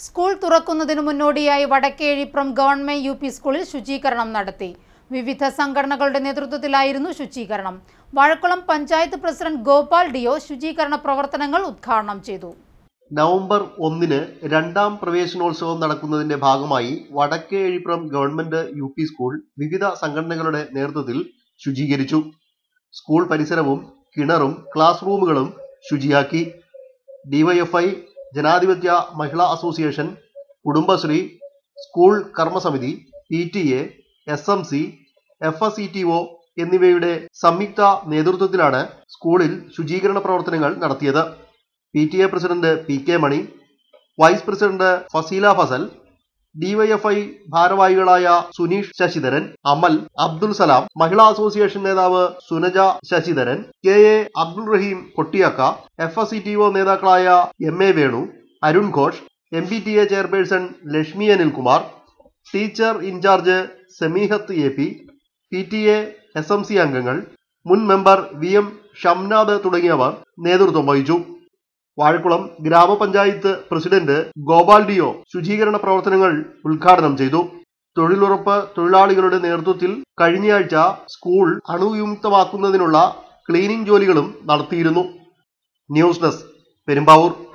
school തുറക്കുന്നതിനു മുന്നോടിയായി വടക്കേഴിപ്രം government U P സ്കൂളിൽ ശുചീകരണം നടത്തി വിവിധ സംഘടനകളുടെ നേതൃത്വത്തിലായിരുന്നു ശുചീകരണം വാഴക്കുളം പഞ്ചായത്ത് പ്രസിഡന്റ് ഗോപാൽ ഡിയോ ശുചീകരണ പ്രവർത്തനങ്ങൾ ഉദ്ഘാടനം ചെയ്തു നവംബർ ഒന്നിന് രണ്ടാം പ്രവേശനോത്സവം നടക്കുന്നതിന്റെ ഭാഗമായി വടക്കേ Ezhippuram government U P school വിവിധ സംഘടനകളുടെ നേതൃത്വത്തിൽ ശുചീകരിച്ചു സ്കൂൾ പരിസരവും കിണറും ക്ലാസ് റൂമുകളും ശുചിയാക്കി DYFI Janadhipathya Mahila association Kudumbashree school കർമ്മസമിതി P T A S M C F S E T O എന്നിവയുടെ സംയുക്ത നേതൃത്വത്തിലാണ് സ്കൂളിൽ ശുചീകരണ പ്രവർത്തനങ്ങൾ നടത്തിയത് P T A president P K Mani vice president Faseela Fasal DYFI ഭാരവാഹികളായ സുനീഷ് ശശിധരൻ അമൽ അബ്ദുൽ സലാം മഹിളാ അസോസിയേഷൻ നേതാവ് Sunaja Sasidharan K A Abdul Rahim Kottiyakka F S C T O നേതാക്കളായ M A Venu Arun Ghosh M B T A chairperson Lakshmi Anilkumar teacher incharge Sameehath A P P T A S M C അംഗങ്ങൾ മുൻ member V M Shamnad തുടങ്ങിയവർ നേതൃത്വം വഹിച്ചു വാഴക്കുളം ഗ്രാമപഞ്ചായത്ത് president Gopal Deo ശുചീകരണ പ്രവർത്തനങ്ങൾ ഉദ്ഘാടനം ചെയ്തു തൊഴിലുറപ്പ് തൊഴിലാളികളുടെ നേതൃത്വത്തിൽ കഴിഞ്ഞയാഴ്ച സ്കൂൾ അണുവിമുക്തമാക്കുന്നതിനുള്ള ക്ലീനിംഗ് ജോലികളും നടത്തിയിരുന്നു ന്യൂസ് ഡെസ്ക് പെരുമ്പാവൂർ